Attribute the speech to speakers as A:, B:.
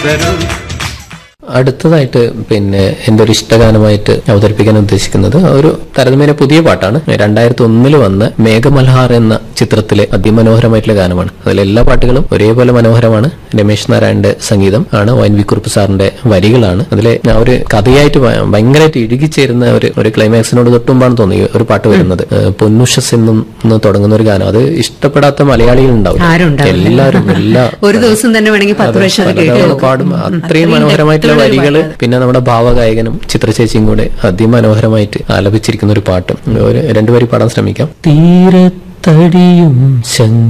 A: തരൂ
B: അടുത്തതായിട്ട് പിന്നെ എന്റെ ഒരു ഇഷ്ടഗാനമായിട്ട് അവതരിപ്പിക്കാൻ ഉദ്ദേശിക്കുന്നത് ഒരു താരതമ്യേന പുതിയ പാട്ടാണ് രണ്ടായിരത്തി ഒന്നില് വന്ന മേഘമൽഹാർ എന്ന ചിത്രത്തിലെ അതിമനോഹരമായിട്ടുള്ള ഗാനമാണ് അതിലെ എല്ലാ പാട്ടുകളും ഒരേപോലെ മനോഹരമാണ് രമേശ് നാരായണന്റെ സംഗീതം ആണ് വൈൻ വി കുറുപ്പ് സാറിന്റെ വരികളാണ് അതിലെ ആ ഒരു കഥയായിട്ട് ഭ- ഭയങ്കരമായിട്ട് ഇഴുകിച്ചേരുന്ന ഒരു ഒരു ക്ലൈമാക്സിനോട് തൊട്ടുമ്പാണ് തോന്നി ഈ ഒരു പാട്ട് വരുന്നത് ഏഹ് പൊന്നുഷസ് എന്നും എന്ന് തുടങ്ങുന്ന ഒരു ഗാനം അത് ഇഷ്ടപ്പെടാത്ത മലയാളികൾ
C: ആരും
B: ഉണ്ടാവും
C: ഉണ്ടാവില്ല.
B: എല്ലാവരും എല്ലാ
C: ഒരു ദിവസം തന്നെ വേണമെങ്കിൽ പത്ത്
B: അതെ,
C: പ്രാവശ്യം അത്
B: പല
C: കേട്ട്
B: തവണ
C: നോക്കും.
B: പാടും
C: ഉം,
B: അത്രയും
C: അത്രയും
B: മനോഹരമായിട്ടുള്ള
C: depth ഉള്ള ഒരു
B: വരികള്
C: പാട്ടാണ്.
B: പിന്നെ നമ്മുടെ ഭാവഗായകനും ചിത്രചേച്ചിയും കൂടെ അതിമനോഹരമായിട്ട് ആലപിച്ചിരിക്കുന്ന ഒരു പാട്ടും ഒരു രണ്ടുപേരും പാടാൻ ശ്രമിക്കാം തീരത്തടിയും ശങ്ക